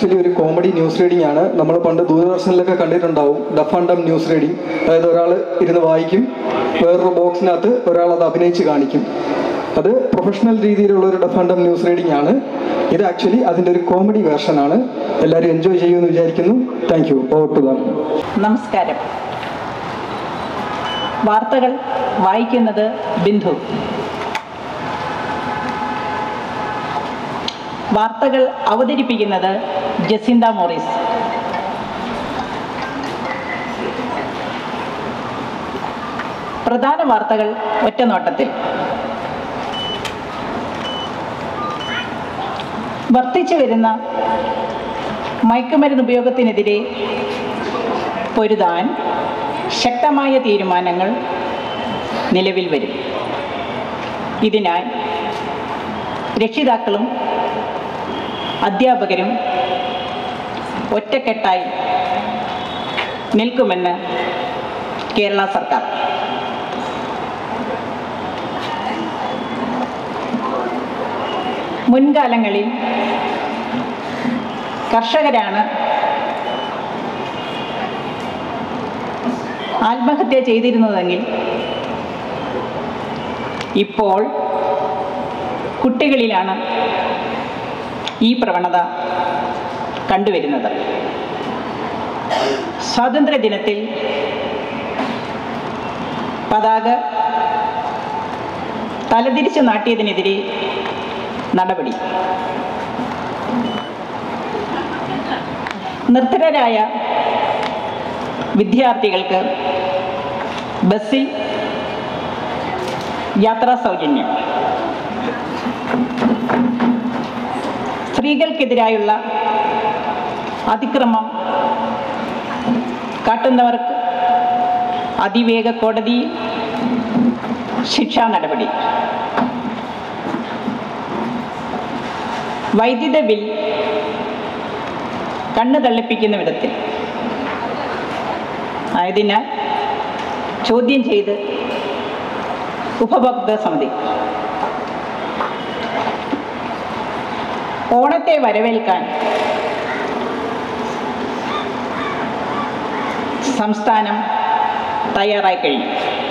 actually ഒരു comedy news reading ആണ് നമ്മൾ പണ്ട് ദൂരദർശനിലൊക്കെ കണ്ടിട്ടുണ്ടാവും deaf and dumb news reading അതായത് ഒരാൾ ഇരുന്ന് വായിക്കും വേറൊരു ബോക്സിനകത്ത് ഒരാൾ അത് അഭിനയിച്ച് കാണിക്കും അത് പ്രൊഫഷണൽ രീതിയിലുള്ള ഒരു deaf and dumb news reading ആണ് ഇത് ആക്ച്വലി അതിൻ്റെ ഒരു കോമഡി വേർഷനാണ് എല്ലാവരും എൻജോയ് ചെയ്യുമെന്ന് വിചാരിക്കുന്നു thank you over to them നമസ്കാരം വാർത്തകൾ വായിക്കുന്നത് ബിന്ദു വാർത്തകൾ അവതരിപ്പിക്കുന്നത് ജസിന്ത മോറിസ് പ്രധാന വാർത്തകൾ ഒറ്റനോട്ടത്തിൽ വർദ്ധിച്ചു വരുന്ന മയക്കുമരുന്ന് ഉപയോഗത്തിനെതിരെ പൊരുതാൻ ശക്തമായ തീരുമാനങ്ങൾ നിലവിൽ വരും ഇതിനായി രക്ഷിതാക്കളും അധ്യാപകരും ഒറ്റക്കെട്ടായി നിൽക്കുമെന്ന് കേരള സർക്കാർ മുൻകാലങ്ങളിൽ കർഷകരാണ് ആത്മഹത്യ ചെയ്തിരുന്നതെങ്കിൽ ഇപ്പോൾ കുട്ടികളിലാണ് ഈ പ്രവണത കണ്ടുവരുന്നത് സ്വാതന്ത്ര്യ ദിനത്തിൽ പതാക തലതിരിച്ച് നാട്ടിയതിനെതിരെ നടപടി നിർധനരായ വിദ്യാർത്ഥികൾക്ക് ബസ്സിൽ യാത്രാ സൗജന്യം സ്ത്രീകൾക്കെതിരായുള്ള അതിക്രമം കാട്ടുന്നവർക്ക് അതിവേഗ കോടതി ശിക്ഷാ നടപടി വൈദ്യുത ബിൽ കണ്ണു തള്ളിപ്പിക്കുന്ന വിധത്തിൽ ആയതിനാൽ ചോദ്യം ചെയ്ത് ഉപഭോക്തൃ സമിതി ഓണത്തെ വരവേൽക്കാൻ സംസ്ഥാനം തയ്യാറായി കഴിഞ്ഞു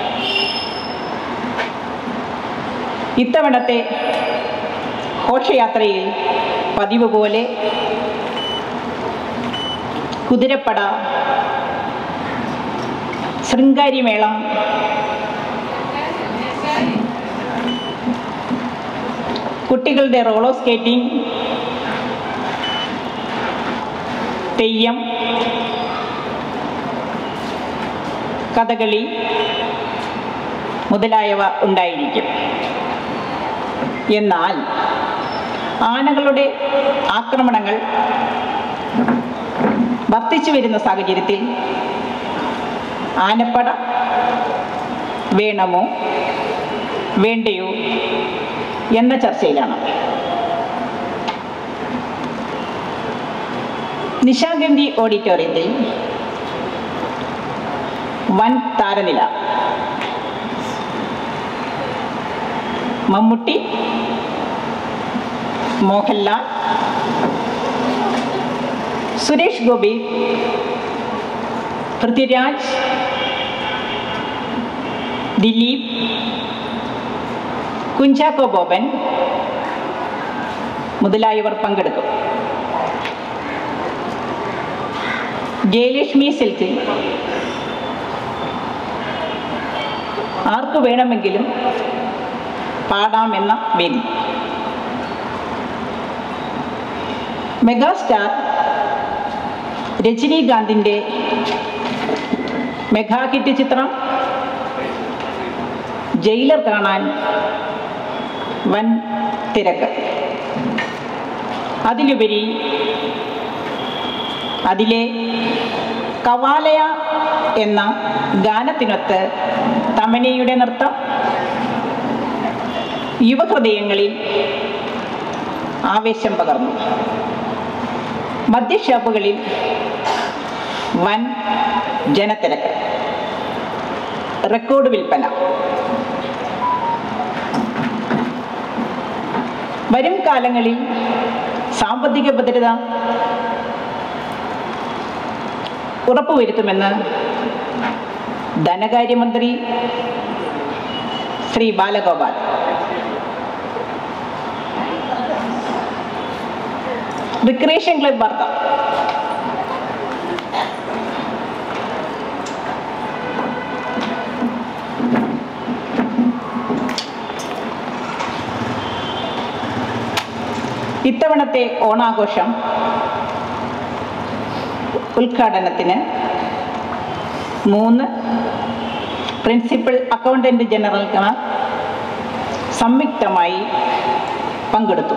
ഇത്തവണത്തെ ഘോഷയാത്രയിൽ പതിവ് പോലെ കുതിരപ്പട ശൃംഗാരിമേളം കുട്ടികളുടെ റോളോ സ്കേറ്റിംഗ് തെയ്യം കഥകളി മുതലായവ ഉണ്ടായിരിക്കും എന്നാൽ ആനകളുടെ ആക്രമണങ്ങൾ വർദ്ധിച്ചു വരുന്ന സാഹചര്യത്തിൽ ആനപ്പട വേണമോ വേണ്ടയോ എന്ന ചർച്ചയിലാണ് നിശാഗന്ധി ഓഡിറ്റോറിയത്തിൽ വൻ താരനില മമ്മൂട്ടി മോഹൻലാൽ സുരേഷ് ഗോപി പൃഥ്വിരാജ് ദിലീപ് കുഞ്ചാക്കോ ബോബൻ മുതലായവർ പങ്കെടുക്കും ജയലക്ഷ്മി സിൽക്കിൽ ആർക്ക് വേണമെങ്കിലും പാടാമെന്ന വേദി മെഗാസ്റ്റാർ രജനീകാന്തിൻ്റെ മെഗാ ഹിറ്റ് ചിത്രം ജയിലർ കാണാൻ വൻ തിരക്ക് അതിലുപരി അതിലെ കവാലയ എന്ന ഗാനത്തിനൊത്ത് തമനയുടെ നൃത്തം യുവഹൃദയങ്ങളിൽ ആവേശം പകർന്നു മദ്യഷാപ്പുകളിൽ വൻ ജനത്തിരക്ക് റെക്കോർഡ് വിൽപ്പന വരും കാലങ്ങളിൽ സാമ്പത്തിക ഭദ്രത ഉറപ്പുവരുത്തുമെന്ന് ധനകാര്യമന്ത്രി ശ്രീ ബാലഗോപാൽ റിക്രിയേഷൻ ക്ലബ് വാർത്ത ഇത്തവണത്തെ ഓണാഘോഷം ഉദ്ഘാടനത്തിന് മൂന്ന് പ്രിൻസിപ്പൽ അക്കൗണ്ടന്റ് ജനറൽമാർ സംയുക്തമായി പങ്കെടുത്തു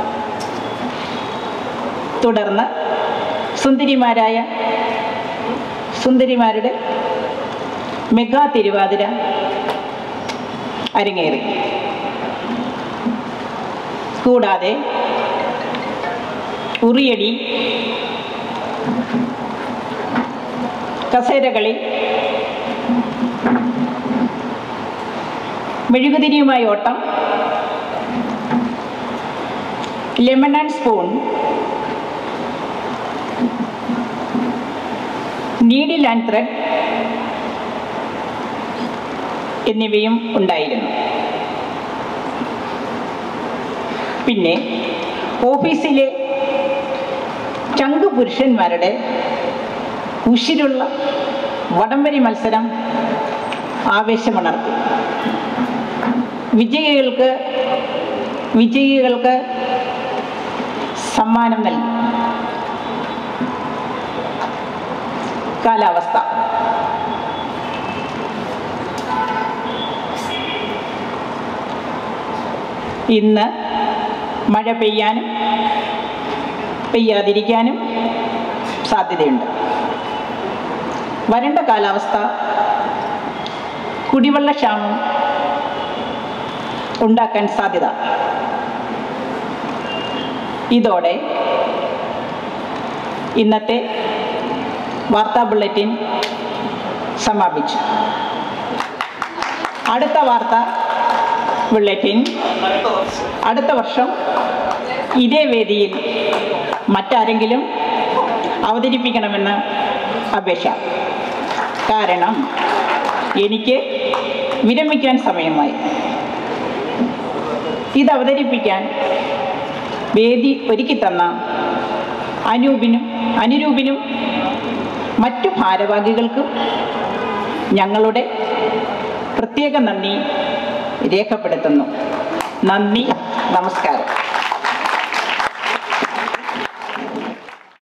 തുടർന്ന് സുന്ദരിമാരായ സുന്ദരിമാരുടെ മെഗാ തിരുവാതിര അരങ്ങേറി കൂടാതെ ഉറിയടി കസേരകളി മെഴുകുതിരിയുമായി ഓട്ടം lemon and spoon needle and thread എന്നിവയും ഉണ്ടായിരുന്നു പിന്നെ ഓഫീസിലെ ചങ്കു പുരുഷന്മാരുടെ ഉശിരുള്ള വടംവലി മത്സരം ആവേശമുണർത്തി വിജയികൾക്ക് വിജയികൾക്ക് സമ്മാനം നൽകി കാലാവസ്ഥ ഇന്ന് മഴ പെയ്യാനും പെയ്യാതിരിക്കാനും സാധ്യതയുണ്ട് വരണ്ട കാലാവസ്ഥ കുടിവെള്ളക്ഷാമം ഉണ്ടാക്കാൻ സാധ്യത ഇതോടെ ഇന്നത്തെ വാർത്താ ബുള്ളറ്റിൻ സമാപിച്ചു അടുത്ത വാർത്ത ബുള്ളറ്റിൻ അടുത്ത വർഷം ഇതേ വേദിയിൽ മറ്റാരെങ്കിലും അവതരിപ്പിക്കണമെന്ന് അപേക്ഷ കാരണം എനിക്ക് വിരമിക്കാൻ സമയമായി ഇത് അവതരിപ്പിക്കാൻ വേദി ഒരുക്കി തന്ന അനൂപിനും അനുരൂപിനും മറ്റു ഭാരവാഹികൾക്കും ഞങ്ങളുടെ പ്രത്യേക നന്ദി രേഖപ്പെടുത്തുന്നു നന്ദി നമസ്കാരം